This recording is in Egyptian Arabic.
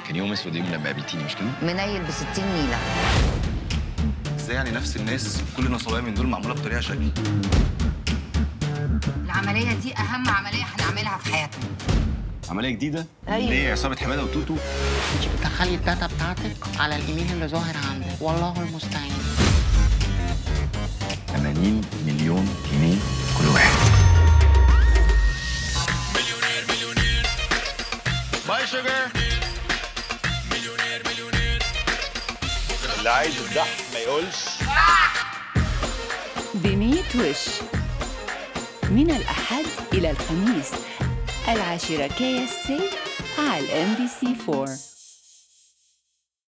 كان يوم اسود يوم لما قابلتيني مش كده؟ منيل ب 60 نيله ازاي يعني نفس الناس كل نصابيه من دول معموله بطريقه شكل العمليه دي اهم عمليه هنعملها في حياتنا عمليه جديده أيوة. ليه عصابه حماده وتوتو انت بتدخلي الداتا بتاعتك على الايميل اللي ظاهر عندك والله المستعان 80 مليون جنيه كل واحد باي شوجر اللي عايز الضحك ما يقولش بميت وش من الأحد إلى الخميس العاشرة كي اس على الام بي سي 4